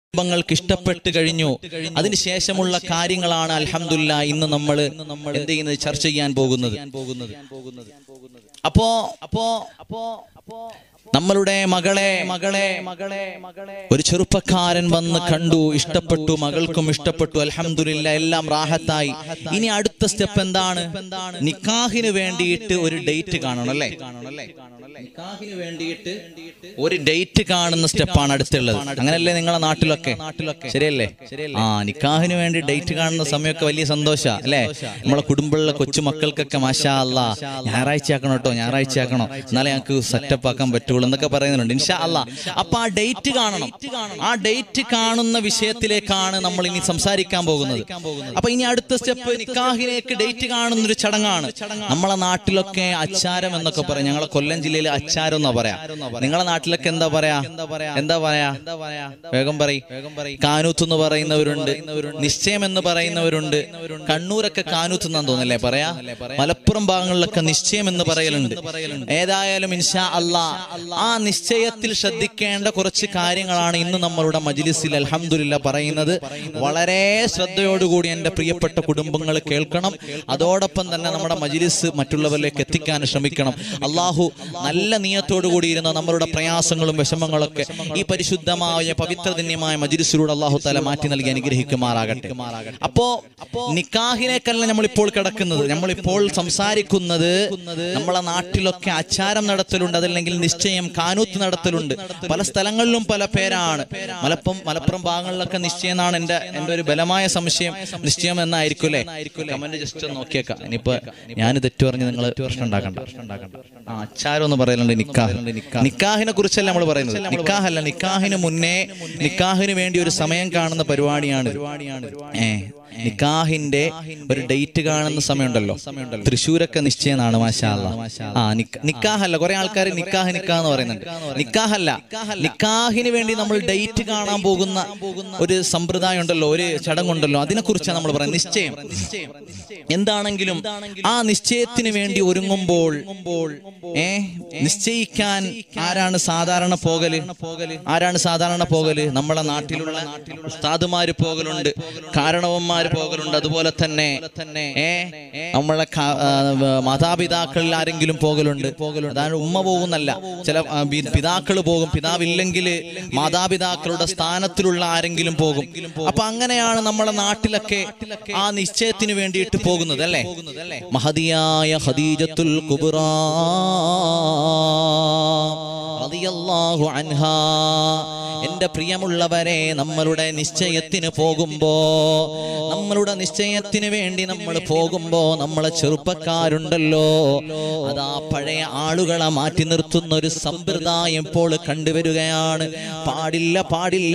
കുടുംബങ്ങൾക്ക് ഇഷ്ടപ്പെട്ട് കഴിഞ്ഞു അതിനുശേഷമുള്ള കാര്യങ്ങളാണ് അൽഹംദുലില്ലാ ഇന്ന് നമ്മൾ എന്ത് ചെയ്യുന്നത് ചർച്ച ചെയ്യാൻ പോകുന്നത് അപ്പോ അപ്പോ അപ്പോ നമ്മളുടെ മകളെ മകളെ മകളെ മകളെ ഒരു ചെറുപ്പക്കാരൻ വന്ന് കണ്ടു ഇഷ്ടപ്പെട്ടു മകൾക്കും ഇഷ്ടപ്പെട്ടു അൽഹംദുലില്ല എല്ലാം റാഹത്തായി ഇനി അടുത്ത സ്റ്റെപ്പ് എന്താണ് നിക്കാഹിന് വേണ്ടിയിട്ട് ഒരു ഡേറ്റ് കാണണം അല്ലേ നിക്കാഹിന് വേണ്ടിയിട്ട് ഒരു ഡേറ്റ് കാണുന്ന സ്റ്റെപ്പാണ് അടുത്തുള്ളത് അങ്ങനല്ലേ നിങ്ങളെ നാട്ടിലൊക്കെ ശരിയല്ലേ ആ നിക്കാഹിന് വേണ്ടി ഡേറ്റ് കാണുന്ന സമയമൊക്കെ വലിയ സന്തോഷ അല്ലേ നമ്മളെ കുടുംബമുള്ള കൊച്ചു മക്കൾക്കൊക്കെ മാഷാ അല്ല ഞായറാഴ്ച ആക്കണം കേട്ടോ ഞായറാഴ്ച ആക്കണോ എന്നാലേ ഞങ്ങൾക്ക് സെറ്റപ്പ് ആക്കാൻ പറ്റുള്ളൂ എന്നൊക്കെ പറയുന്നുണ്ട് ഇൻഷാ അല്ല അപ്പൊ ആ ഡേറ്റ് കാണണം ആ ഡേറ്റ് കാണുന്ന വിഷയത്തിലേക്കാണ് നമ്മൾ ഇനി സംസാരിക്കാൻ പോകുന്നത് അപ്പൊ ഇനി അടുത്ത സ്റ്റെപ്പ് നിക്കാഹിലേക്ക് ഡേറ്റ് കാണുന്ന ഒരു ചടങ്ങാണ് നമ്മളെ നാട്ടിലൊക്കെ അച്ചാരം എന്നൊക്കെ പറയാം ഞങ്ങളെ കൊല്ലം ജില്ലയിൽ അച്ചാരം എന്നാ പറയാ നിങ്ങളെ നാട്ടിലൊക്കെ എന്താ പറയാ എന്താ പറയാ വേഗം പറയും കാനൂത്ത് എന്ന് പറയുന്നവരുണ്ട് നിശ്ചയം എന്ന് പറയുന്നവരുണ്ട് കണ്ണൂരൊക്കെ കാനൂത്ത് എന്നാന്ന് തോന്നല്ലേ പറയാ മലപ്പുറം ഭാഗങ്ങളിലൊക്കെ നിശ്ചയം എന്ന് പറയലുണ്ട് ഏതായാലും ഇൻഷാ അല്ലാ ആ നിശ്ചയത്തിൽ ശ്രദ്ധിക്കേണ്ട കുറച്ച് കാര്യങ്ങളാണ് ഇന്ന് നമ്മളുടെ മജിലിസിൽ അൽഹംദുലില്ല പറയുന്നത് വളരെ ശ്രദ്ധയോടുകൂടി എൻ്റെ പ്രിയപ്പെട്ട കുടുംബങ്ങൾ കേൾക്കണം അതോടൊപ്പം തന്നെ നമ്മുടെ മജിലിസ് മറ്റുള്ളവരിലേക്ക് എത്തിക്കാൻ ശ്രമിക്കണം അള്ളാഹു നല്ല നീയത്തോടു കൂടി ഇരുന്ന നമ്മളുടെ പ്രയാസങ്ങളും വിഷമങ്ങളൊക്കെ ഈ പരിശുദ്ധമായ പവിത്രധന്യമായ മജിലിസിലൂടെ അള്ളാഹു തല മാറ്റി നൽകി അനുഗ്രഹിക്കുമാറാകട്ടെ അപ്പോ നിക്കാഹിനേക്കല്ല നമ്മൾ ഇപ്പോൾ കിടക്കുന്നത് നമ്മളിപ്പോൾ സംസാരിക്കുന്നത് നമ്മളെ നാട്ടിലൊക്കെ ആചാരം നടത്തലുണ്ട് അതല്ലെങ്കിൽ നിശ്ചയം കാനൂത്ത് നടത്തലുണ്ട് പല സ്ഥലങ്ങളിലും പല പേരാണ് മലപ്പുറം മലപ്പുറം ഭാഗങ്ങളിലൊക്കെ നിശ്ചയം എന്നാണ് എന്റെ എന്റെ ഒരു ബലമായ സംശയം നിശ്ചയം എന്നായിരിക്കും അല്ലേ കമന്റ് ജസ്റ്റ് ഒന്ന് നോക്കിയേക്കാം ഇനിയിപ്പോ ഞാൻ തെറ്റു പറഞ്ഞ് നിങ്ങൾ പ്രശ്നം ഉണ്ടാക്കണ്ട ആ അച്ചാരം എന്ന് പറയലുണ്ട് നിക്കാഹ് നിക്കാഹിനെ കുറിച്ചല്ല നമ്മൾ പറയുന്നത് നിക്കാഹല്ല നിക്കാഹിന് മുന്നേ നിക്കാഹിന് വേണ്ടി ഒരു സമയം കാണുന്ന പരിപാടിയാണ് ഏ നിക്കാഹിന്റെ ഒരു ഡേറ്റ് കാണുന്ന സമയമുണ്ടല്ലോ തൃശ്ശൂരൊക്കെ നിശ്ചയമാണ് മാഷാ അല്ലാ. ആ നിക്ക- നിക്കാഹല്ല കുറെ ആൾക്കാർ നിക്കാഹ് നിക്കാഹ് എന്ന് പറയുന്നുണ്ട് നിക്കാഹല്ല നിക്കാഹിന് വേണ്ടി നമ്മൾ ഡേറ്റ് കാണാൻ പോകുന്ന ഒരു സമ്പ്രദായം ഉണ്ടല്ലോ ഒരു ചടങ്ങുണ്ടല്ലോ അതിനെ കുറിച്ചാണ് നമ്മൾ പറയുന്നത് നിശ്ചയം എന്താണെങ്കിലും ആ നിശ്ചയത്തിന് വേണ്ടി ഒരുങ്ങുമ്പോൾ ഏ നിശ്ചയിക്കാൻ ആരാണ് സാധാരണ പോകല് ആരാണ് സാധാരണ പോകല് നമ്മളെ നാട്ടിലുള്ള ഉസ്താദുമാര് പോകലുണ്ട് കാരണവന്മാര് പോകലുണ്ട് അതുപോലെ തന്നെ ഏ നമ്മളെ ക- ആ, മാതാപിതാക്കളിൽ ആരെങ്കിലും പോകലുണ്ട് അതാണ് ഉമ്മ പോകുന്നല്ല ചില ആ, പി- പിതാക്കള് പോകും പിതാവില്ലെങ്കിൽ മാതാപിതാക്കളുടെ സ്ഥാനത്തിലുള്ള ആരെങ്കിലും പോകും അപ്പൊ അങ്ങനെയാണ് നമ്മളെ നാട്ടിലൊക്കെ ആ നിശ്ചയത്തിന് വേണ്ടിയിട്ട് പോകുന്നത് അല്ലേ മഹതിയായ ഖദീജത്തുൽ കുബ്റാ റളിയല്ലാഹു അൻഹാ എന്റെ പ്രിയമുള്ളവരെ നമ്മളുടെ നിശ്ചയത്തിന് പോകുമ്പോ നമ്മളുടെ നിശ്ചയത്തിന് വേണ്ടി നമ്മൾ പോകുമ്പോ നമ്മളെ ചെറുപ്പക്കാരുണ്ടല്ലോ അതാ പഴയ ആളുകളെ മാറ്റി നിർത്തുന്ന ഒരു സമ്പ്രദായം ഇപ്പോൾ കണ്ടുവരികയാണ് പാടില്ല പാടില്ല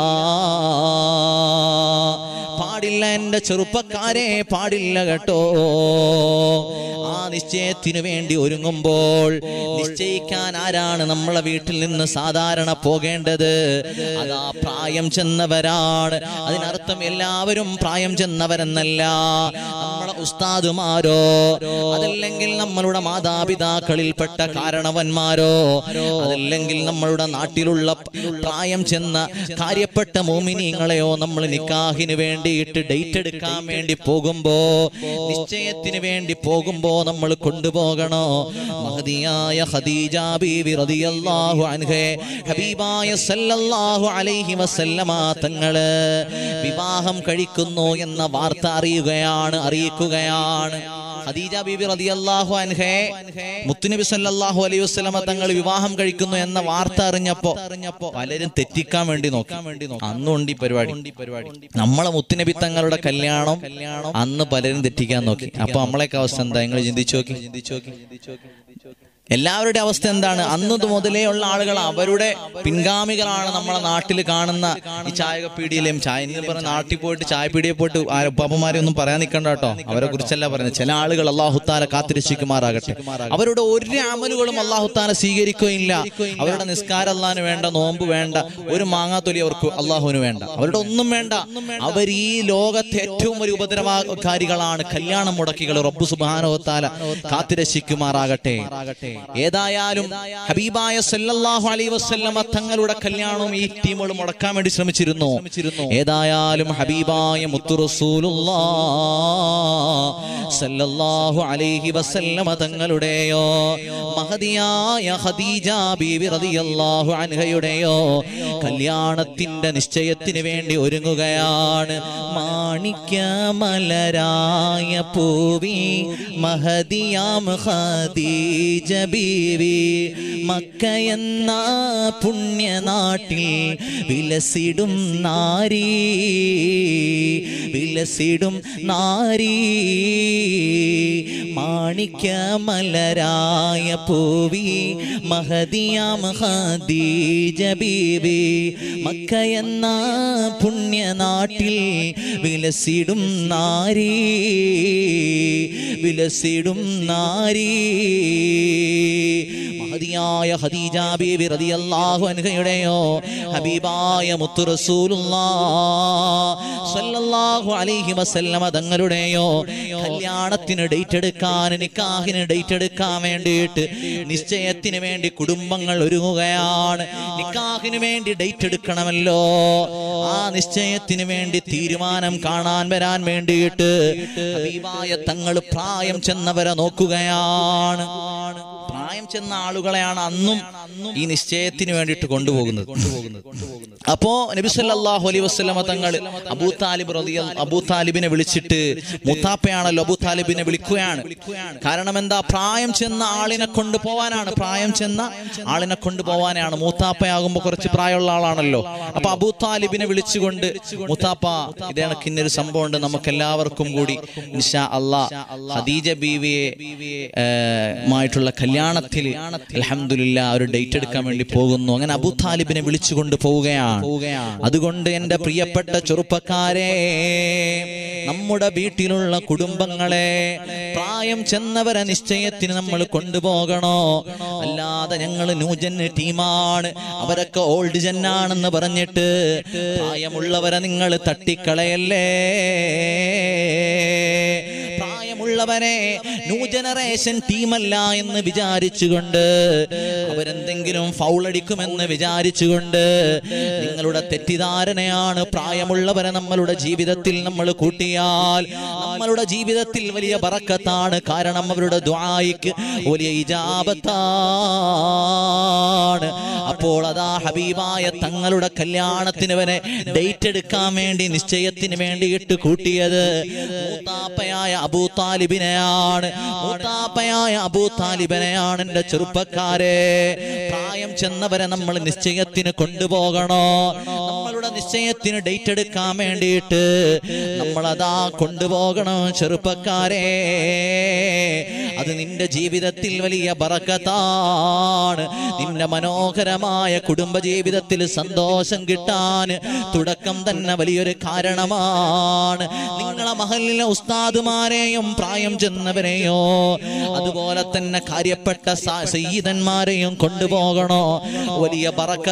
പാടില്ല എന്റെ ചെറുപ്പക്കാരെ പാടില്ല കേട്ടോ ആ നിശ്ചയത്തിനു വേണ്ടി ഒരുങ്ങുമ്പോൾ നിശ്ചയിക്കാൻ ആരാണ് നമ്മളെ വീട്ടിൽ നിന്ന് സാധാരണ പോകേണ്ടത് അതാ പ്രായം ചെന്നവരാണ് അതിനർത്ഥം എല്ലാവരും പ്രായം ചെന്നവരെന്നല്ല നമ്മളെ ഉസ്താദുമാരോ അതല്ലെങ്കിൽ നമ്മളുടെ മാതാപിതാക്കളിൽപ്പെട്ട കാരണവന്മാരോ അതല്ലെങ്കിൽ നമ്മളുടെ നാട്ടിലുള്ള പ്രായം ചെന്ന കാര്യപ്പെട്ട മോമിനിങ്ങളെയോ നമ്മൾ നിക്കാഹിന് വേണ്ടിയിട്ട് ഡേറ്റ് എടുക്കാൻ വേണ്ടി പോകുമ്പോ നിശ്ചയത്തിന് വേണ്ടി പോകുമ്പോ നമ്മൾ കൊണ്ടുപോകണോ മഹതിയായ ഖദീജ ബീവി റളിയല്ലാഹു അൻഹേ ഹബീബായ സല്ലല്ലാഹു അലൈഹി വസല്ലമ തങ്ങള് വിവാഹം കഴിക്കുന്നു എന്ന വാർത്ത അറിയുകയാണ് അറിയിക്കുകയാണ് ഖദീജ ബീബി റളിയല്ലാഹു അൻഹേ മുത്തുനബി സല്ലല്ലാഹു അലൈഹി വസല്ലമ തങ്ങൾ വിവാഹം കഴിക്കുന്നു എന്ന വാർത്ത അറിഞ്ഞപ്പോ പലരും തെറ്റിക്കാൻ വേണ്ടി നോക്കി അന്നുണ്ട് ഈ പരിപാടി നമ്മളെ മുത്തുനബി തങ്ങളുടെ കല്യാണം അന്ന് പലരും തെറ്റിക്കാൻ നോക്കി അപ്പൊ നമ്മളെയൊക്കെ അവസ്ഥ എന്താ നിങ്ങൾ ചിന്തിച്ചു നോക്കി ചിന്തിച്ചു നോക്കി എല്ലാവരുടെ അവസ്ഥ എന്താണ് അന്ന് മുതലേ ഉള്ള ആളുകൾ അവരുടെ പിൻഗാമികളാണ് നമ്മളെ നാട്ടിൽ കാണുന്ന ഈ ചായകപ്പീടിയിലെയും ചായ എന്ന് പറഞ്ഞ നാട്ടിൽ പോയിട്ട് ചായപ്പീടിയെ പോയിട്ട് ഉപ്പാപ്പന്മാരെ ഒന്നും പറയാൻ നിൽക്കണ്ട കേട്ടോ അവരെ കുറിച്ചല്ല പറയുന്നത് ചില ആളുകൾ അള്ളാഹുത്താല കാത്തിരക്ഷിക്കുമാറാകട്ടെ അവരുടെ ഒരു അമലുകളും അള്ളാഹുത്താല സ്വീകരിക്കുകയില്ല അവരുടെ നിസ്കാരം അള്ളാഹിന് വേണ്ട നോമ്പ് വേണ്ട ഒരു മാങ്ങാത്തൊലി അവർക്ക് അള്ളാഹുവിന് വേണ്ട അവരുടെ ഒന്നും വേണ്ട അവർ ഈ ലോകത്തെ ഏറ്റവും ഒരു ഉപദ്രവകാരികളാണ് കല്യാണം മുടക്കികൾ റബ്ബു സുബാനോത്താല കാത്തിരക്ഷിക്കുമാറാകട്ടെ ഏതായാലും ഹബീബായ സല്ലല്ലാഹു അലൈഹി വസല്ലമ തങ്ങളുടെ കല്യാണം ഈ ടീമുകൾ മുടക്കാൻ വേണ്ടി ശ്രമിച്ചിരുന്നു ഏതായാലും ഹബീബായ മുത്തു സല്ലല്ലാഹു അലൈഹി വസല്ലമ തങ്ങളുടെയോ മഹദിയായ ഖദീജ ബീവി റളിയല്ലാഹു അൻഹയുടെയോ കല്യാണത്തിന്റെ നിശ്ചയത്തിന് വേണ്ടി ഒരുങ്ങുകയാണ് മാണിക്യ മലരായ പൂവി മഹദിയാം ഖദീജ ബീവി മക്ക എന്ന പുണ്യനാട്ടിൽ വിലസിടും നാരീ വിലസിടും നാരീ മാണിക്യ മലരായ പൂവി മഹദിയാം ഖദീജ ബീവി മക്ക എന്ന പുണ്യനാട്ടിൽ വിലസിടും നാരീ വിലസിടും നാരീ മഹതിയായ ഖദീജ ബീബി റളിയല്ലാഹു അൻഹയുടെയോ ഹബീബായ മുത്തു റസൂലുള്ളാഹ് സ്വല്ലല്ലാഹു അലൈഹി വസല്ലമ തങ്ങളുടെയോ കല്യാണത്തിന് ഡേറ്റ് എടുക്കാൻ നിക്കാഹിന് ഡേറ്റ് എടുക്കാൻ വേണ്ടിയിട്ട് നിശ്ചയത്തിന് വേണ്ടി കുടുംബങ്ങൾ ഒരുങ്ങുകയാണ് നിക്കാഹിന് വേണ്ടി ഡേറ്റ് എടുക്കണമല്ലോ ആ നിശ്ചയത്തിന് വേണ്ടി തീരുമാനം കാണാൻ വരാൻ വേണ്ടിയിട്ട് ഹബീബായ തങ്ങൾ പ്രായം ചെന്നവരെ നോക്കുകയാണ് പ്രായം ചെന്ന ആളുകളെയാണ് അന്നും ഈ നിശ്ചയത്തിന് വേണ്ടിയിട്ട് കൊണ്ടുപോകുന്നത് അപ്പോ നബി സല്ലല്ലാഹു അലൈഹി വസല്ലമ തങ്ങൾ അബൂ താലിബ് റളിയ അബൂ താലിബിനെ വിളിച്ചിട്ട് മുത്താപ്പയാണല്ലോ അബൂ താലിബിനെ വിളിക്കുകയാണ് കാരണം എന്താ പ്രായം ചെന്ന ആളിനെ കൊണ്ടുപോവാനാണ് പ്രായം ചെന്ന ആളിനെ കൊണ്ടുപോവാനാണ് മൂത്താപ്പയാകുമ്പോ കുറച്ച് പ്രായമുള്ള ആളാണല്ലോ അപ്പൊ അബൂ താലിബിനെ വിളിച്ചുകൊണ്ട് മുത്താപ്പ ഇതേ കണക്കിന്നൊരു സംഭവം ഉണ്ട് നമുക്ക് എല്ലാവർക്കും കൂടി ഇൻഷാ അല്ലാ ഖദീജ ബീവിയെ ഏഹ്, മായിട്ടുള്ള കല്യാണത്തിൽ അൽഹംദുലില്ല ഒരു ഡേറ്റ് എടുക്കാൻ വേണ്ടി പോകുന്നു അങ്ങനെ അബൂ താലിബിനെ വിളിച്ചുകൊണ്ട് പോവുകയാണ് അതുകൊണ്ട് എന്റെ പ്രിയപ്പെട്ട ചെറുപ്പക്കാരെ നമ്മുടെ വീട്ടിലുള്ള കുടുംബങ്ങളെ പ്രായം ചെന്നവരെ നിശ്ചയത്തിന് നമ്മൾ കൊണ്ടുപോകണോ അല്ലാതെ ഞങ്ങൾ ന്യൂജൻ ടീമാണ് അവരൊക്കെ ഓൾഡ് ജന്നാണെന്ന് പറഞ്ഞിട്ട് പ്രായമുള്ളവരെ നിങ്ങൾ തട്ടിക്കളയല്ലേ പ്രായമുള്ളവരെ ന്യൂ ജനറേഷൻ ടീമല്ല എന്ന് വിചാരിച്ചുകൊണ്ട് അവരെന്തെങ്കിലും ഫൗളടിക്കുമെന്ന് വിചാരിച്ചുകൊണ്ട് നിങ്ങളുടെ തെറ്റിദ്ധാരണയാണ് പ്രായമുള്ളവരെ നമ്മളുടെ ജീവിതത്തിൽ നമ്മൾ കൂട്ടിയാൽ നമ്മളുടെ ജീവിതത്തിൽ വലിയ ബറക്കത്താണ് കാരണം അവരുടെ ദ്വായിക്ക് വലിയ ഇജാബത്താണ് അപ്പോൾ അതാ ഹബീബായ തങ്ങളുടെ കല്യാണത്തിന് വരെ ഡേറ്റ് എടുക്കാൻ വേണ്ടി നിശ്ചയത്തിന് വേണ്ടിയിട്ട് കൂട്ടിയത് മൂത്താപ്പയായ അബൂ താലിബിനെയാണ് മൂത്താപ്പയായ അബൂ താലിബിനെയാണ് എന്റെ ചെറുപ്പക്കാരെ പ്രായം ചെന്നവരെ നമ്മൾ നിശ്ചയത്തിന് കൊണ്ടുപോകണോ നമ്മളുടെ നിശ്ചയത്തിന് ഡേറ്റ് എടുക്കാൻ വേണ്ടിയിട്ട് നമ്മളതാ കൊണ്ടുപോകണം ചെറുപ്പക്കാരെ അത് നിന്റെ ജീവിതത്തിൽ വലിയ ബറക്കത്താണ് നിന്റെ മനോഹരമായ കുടുംബ ജീവിതത്തിൽ സന്തോഷം കിട്ടാൻ തുടക്കം തന്നെ വലിയൊരു കാരണമാണ് നിങ്ങളെ മഹലിലെ ഉസ്താദുമാരെയും പ്രായം ചെന്നവരെയോ അതുപോലെ തന്നെ കാര്യപ്പെട്ട സ- സയ്യിദന്മാരെയും കൊണ്ടുപോകണോ വലിയ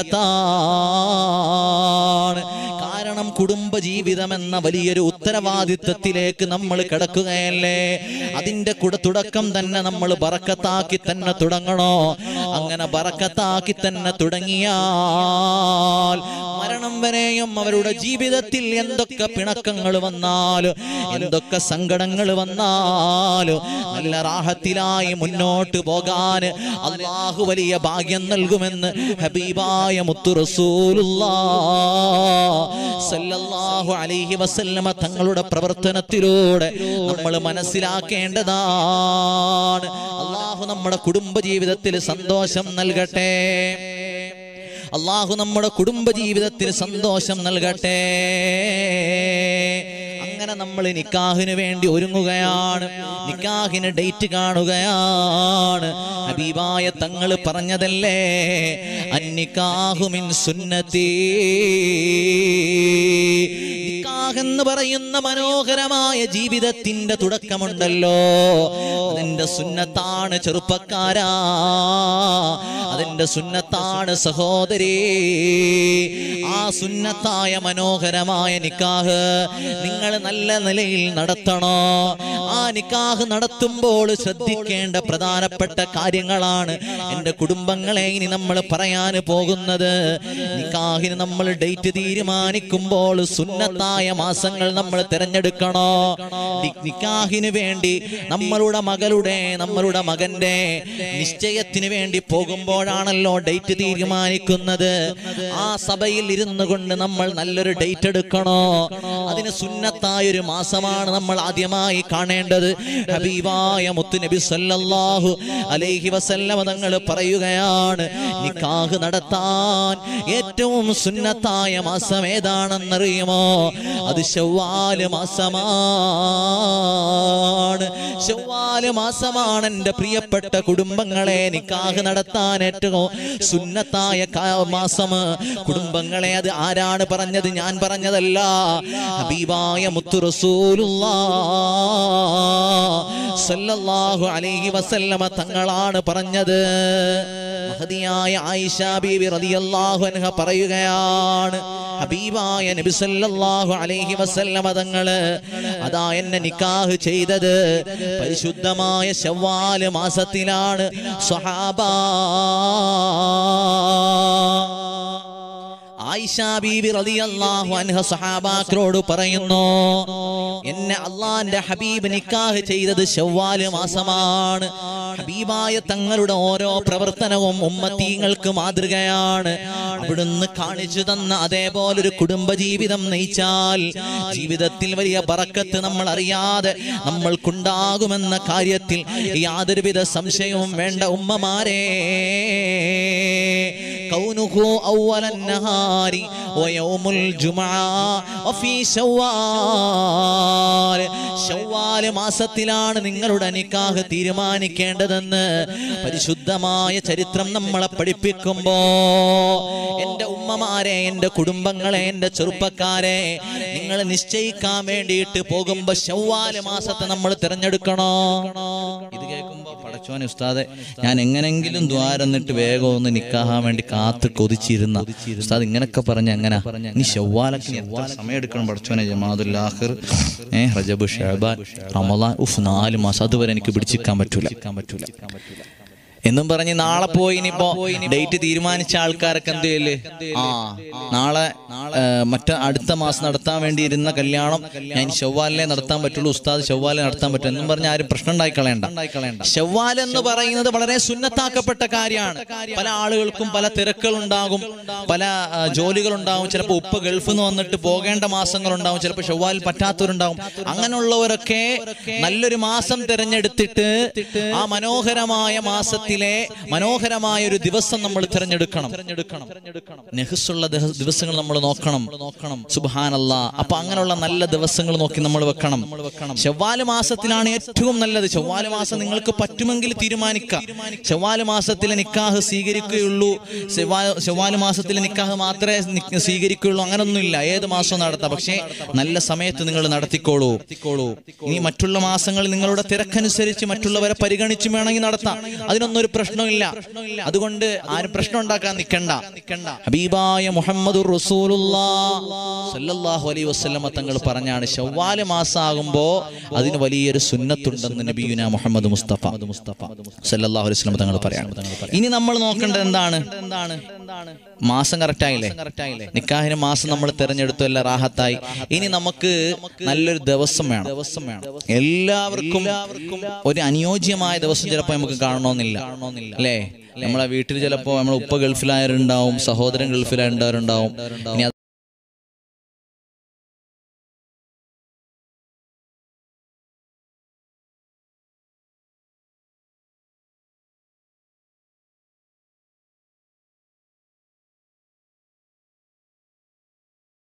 ബറക്കത്താണ് കാരണം കുടുംബ ജീവിതം എന്ന വലിയൊരു ഉത്തരവാദിത്വത്തിലേക്ക് നമ്മൾ കിടക്കുകയല്ലേ അതിന്റെ കൂടെ തുടക്കം തന്നെ നമ്മൾ ബറക്കത്താക്കി തന്നെ തുടങ്ങണോ അങ്ങനെ ബറക്കത്താക്കി തന്നെ തുടങ്ങിയാൽ മരണം വരെയും അവരുടെ ജീവിതത്തിൽ എന്തൊക്കെ പിണക്കങ്ങൾ വന്നാലും എന്തൊക്കെ സങ്കടങ്ങൾ വന്നാലും നല്ല റാഹത്തിലായി മുന്നോട്ട് പോകാൻ അള്ളാഹു വലിയ ഭാഗ്യം നൽകുമെന്ന് ഹബീബായ മുത്തു സല്ലല്ലാഹു അലൈഹി വസല്ലമ തങ്ങളുടെ പ്രവർത്തനത്തിലൂടെ നമ്മൾ മനസ്സിലാക്കേണ്ടതാണ് അള്ളാഹു നമ്മുടെ കുടുംബ ജീവിതത്തിൽ സന്തോഷം നൽകട്ടെ അള്ളാഹു നമ്മുടെ കുടുംബ ജീവിതത്തിൽ സന്തോഷം നൽകട്ടെ അങ്ങനെ നമ്മൾ നിക്കാഹിന് വേണ്ടി ഒരുങ്ങുകയാണ് നിക്കാഹിന് ഡേറ്റ് കാണുകയാണ് ഹബീബായ തങ്ങൾ പറഞ്ഞതല്ലേ അന്നിക്കാഹുമിൻ സുന്നത്തി നിക്കാഹ് എന്ന് പറയുന്ന മനോഹരമായ ജീവിതത്തിന്റെ തുടക്കമുണ്ടല്ലോ അതിന്റെ സുന്നത്താണ് ചെറുപ്പക്കാരാ അതിന്റെ സുന്നത്താണ് സുന്നത്താണ് സഹോദരി ആ സുന്നത്തായ മനോഹരമായ നിക്കാഹ് നിങ്ങൾ നല്ല നിലയിൽ നടത്തണോ ആ നിക്കാഹ് നടത്തുമ്പോൾ ശ്രദ്ധിക്കേണ്ട പ്രധാനപ്പെട്ട കാര്യങ്ങളാണ് എൻ്റെ കുടുംബങ്ങളെ ഇനി നമ്മൾ പറയാൻ പോകുന്നത് നിക്കാഹിന് നമ്മൾ ഡേറ്റ് തീരുമാനിക്കുമ്പോൾ സുന്നത്തായ മാസങ്ങൾ നമ്മൾ തിരഞ്ഞെടുക്കണോ നി- നിക്കാഹിന് വേണ്ടി നമ്മളുടെ മകളുടെ നമ്മളുടെ മകന്റെ നിശ്ചയത്തിന് വേണ്ടി പോകുമ്പോഴാണല്ലോ ഡേറ്റ് തീരുമാനിക്കുന്നത് ആ സഭയിൽ ഇരുന്നു കൊണ്ട് നമ്മൾ നല്ലൊരു ഡേറ്റ് എടുക്കണോ അതിന് സുന്നത്തായ ഒരു മാസമാണ് നമ്മൾ ആദ്യമായി കാണേണ്ടത് ഹബീബായ മുത്തു നബി സല്ലല്ലാഹു അലൈഹി വസല്ലമ തങ്ങൾ പറയുകയാണ് നിക്കാഹ് നടത്താൻ ഏറ്റവും സുന്നത്തായ മാസം ഏതാണെന്നറിയുമോ അത് ശവ്വാല് മാസമാണ് ശവ്വാല് മാസമാണ് എൻ്റെ പ്രിയപ്പെട്ട കുടുംബങ്ങളെ നിക്കാഹ് നടത്താൻ ഏറ്റവും സുന്നത്തായ കാ- മാസം കുടുംബങ്ങളെ അത് ആരാണ് പറഞ്ഞത് ഞാൻ പറഞ്ഞതല്ല ഹബീബായ മുത്തു സല്ലല്ലാഹു അലൈഹി വസല്ലമ തങ്ങളാണ് പറഞ്ഞത് മഹദിയായ ആയിഷ ബീവി റളിയല്ലാഹു അൻഹ പറയുകയാണ് ഹബീബായ നബി സല്ലല്ലാഹു അലൈഹി വസല്ലമ തങ്ങള് അതാ എന്നെ നിക്കാഹ് ചെയ്തത് പരിശുദ്ധമായ ശവ്വാല് മാസത്തിലാണ് സ്വഹാബ ആയിഷ ബീവി റളിയല്ലാഹു അൻഹ സഹാബാക്കളോട് പറയുന്നു എന്നെ അള്ളാന്റെ ഹബീബ് നിക്കാഹ് ചെയ്തത് ശവ്വാല് മാസമാണ് ഹബീബായ തങ്ങളുടെ ഓരോ പ്രവർത്തനവും ഉമ്മത്തീങ്ങൾക്ക് മാതൃകയാണ് അവിടുന്ന് കാണിച്ചു തന്ന അതേപോലൊരു കുടുംബജീവിതം നയിച്ചാൽ ജീവിതത്തിൽ വലിയ ബറക്കത്ത് നമ്മൾ അറിയാതെ നമ്മൾക്കുണ്ടാകുമെന്ന കാര്യത്തിൽ യാതൊരുവിധ സംശയവും വേണ്ട ഉമ്മമാരെ كونه أول النهار ويوم الجمعة وفي شوال ഷവ്വാല് മാസത്തിലാണ് നിങ്ങളുടെ നിക്കാഹ് തീരുമാനിക്കേണ്ടതെന്ന് പരിശുദ്ധമായ ചരിത്രം നമ്മളെ പഠിപ്പിക്കുമ്പോ എന്റെ ഉമ്മമാരെ എന്റെ കുടുംബങ്ങളെ എന്റെ ചെറുപ്പക്കാരെ നിങ്ങൾ നിശ്ചയിക്കാൻ വേണ്ടിയിട്ട് പോകുമ്പോ ഷവ്വാല് മാസത്തെ നമ്മൾ തിരഞ്ഞെടുക്കണോ ഇത് കേൾക്കുമ്പോ പടച്ചോനെ ഉസ്താദെ ഞാൻ എങ്ങനെങ്കിലും ദ്വാരന്നിട്ട് വേഗം ഒന്ന് നിക്കാഹാൻ വേണ്ടി കാത്ത് കൊതിച്ചിരുന്ന ഉസ്താദ് ഇങ്ങനൊക്കെ പറഞ്ഞ എങ്ങനെ നീ ഷവ്വാലൊക്കെ എത്ര സമയം എടുക്കണം പടച്ചോനെ ജമാദുൽ ആഖിർ ഏ റജബ് ഷഹബാൻ റമദാൻ ഉഫ് നാല് മാസം അതുവരെ എനിക്ക് പിടിച്ചിരിക്കാൻ പറ്റൂല പറ്റൂല എന്നും പറഞ്ഞ് നാളെ പോയി ഇനിയിപ്പോ ഡേറ്റ് തീരുമാനിച്ച ആൾക്കാരൊക്കെ എന്ത് ചെയ്യല് ആ നാളെ ഏ, മറ്റ അടുത്ത മാസം നടത്താൻ വേണ്ടി ഇരുന്ന കല്യാണം ഞാൻ ഷവ്വാലിനെ നടത്താൻ പറ്റുള്ളൂ ഉസ്താദ് ഷവ്വാലെ നടത്താൻ പറ്റും എന്നും പറഞ്ഞ് ആരും പ്രശ്നം ഉണ്ടായി കളയണ്ട ഷവ്വാൽ എന്ന് പറയുന്നത് വളരെ സുന്നത്താക്കപ്പെട്ട കാര്യമാണ് പല ആളുകൾക്കും പല തിരക്കുകൾ ഉണ്ടാകും പല ആ, ജോലികൾ ഉണ്ടാകും ചിലപ്പോൾ ഉപ്പ് ഗൾഫിൽ നിന്ന് വന്നിട്ട് പോകേണ്ട മാസങ്ങൾ ഉണ്ടാകും ചിലപ്പോൾ ഷവ്വാൽ പറ്റാത്തവരുണ്ടാകും അങ്ങനെയുള്ളവരൊക്കെ നല്ലൊരു മാസം തിരഞ്ഞെടുത്തിട്ട് ആ മനോഹരമായ മാസത്തിലെ മനോഹരമായ ഒരു ദിവസം നമ്മൾ തിരഞ്ഞെടുക്കണം നെഹ്സുള്ള ദിവ- ദിവസങ്ങൾ നമ്മൾ നോക്കണം നോക്കണം സുബാനല്ല അപ്പൊ അങ്ങനെയുള്ള നല്ല ദിവസങ്ങൾ നോക്കി നമ്മൾ വെക്കണം ചൊവ്വാല് മാസത്തിലാണ് ഏറ്റവും നല്ലത് ചൊവ്വാല് മാസം നിങ്ങൾക്ക് പറ്റുമെങ്കിൽ തീരുമാനിക്കാം ചൊവ്വാല് മാസത്തിലെ നിക്കാഹ് സ്വീകരിക്കുകയുള്ളൂ ചൊവ്വാ- ചൊവ്വാല് മാസത്തിലെ നിക്കാഹ് മാത്രമേ നി- സ്വീകരിക്കുകയുള്ളൂ അങ്ങനൊന്നുമില്ല ഏത് മാസവും നടത്താം പക്ഷേ നല്ല സമയത്ത് നിങ്ങൾ നടത്തിക്കോളൂ ഇനി മറ്റുള്ള മാസങ്ങളിൽ നിങ്ങളുടെ തിരക്കനുസരിച്ച് മറ്റുള്ളവരെ പരിഗണിച്ച് വേണമെങ്കിൽ നടത്താം അതിനൊന്നും ഒരു പ്രശ്നമില്ല അതുകൊണ്ട് ആരും പ്രശ്നം ഉണ്ടാക്കാൻ നിൽക്കണ്ട ഹബീബായ മുഹമ്മദ് സല്ലല്ലാഹു അലൈഹി വസല്ലമ തങ്ങൾ പറഞ്ഞാണ് ഷവ്വാല് മാസമാകുമ്പോ അതിന് വലിയൊരു സുന്നത്തുണ്ടെന്ന് നബിയുന മുഹമ്മദ് മുസ്തഫ മുസ്തഫ സല്ലല്ലാഹു അലൈഹി വസല്ലമ തങ്ങൾ പറയാണ് ഇനി നമ്മൾ നോക്കേണ്ടത് എന്താണ് എന്താണ് മാസം കറക്റ്റ് ആയില്ലേ നിക്കാഹിന് മാസം നമ്മൾ തിരഞ്ഞെടുത്തു എല്ലാം റാഹത്തായി ഇനി നമുക്ക് നല്ലൊരു ദിവസം വേണം ദിവസം വേണം എല്ലാവർക്കും ഒരു അനുയോജ്യമായ ദിവസം ചിലപ്പോൾ നമുക്ക് കാണണമെന്നില്ല അല്ലേ നമ്മളെ വീട്ടിൽ ചിലപ്പോൾ നമ്മൾ ഉപ്പ ഗൾഫിലായവരുണ്ടാവും സഹോദരൻ ഗൾഫിലായവരുണ്ടാവും ഇനി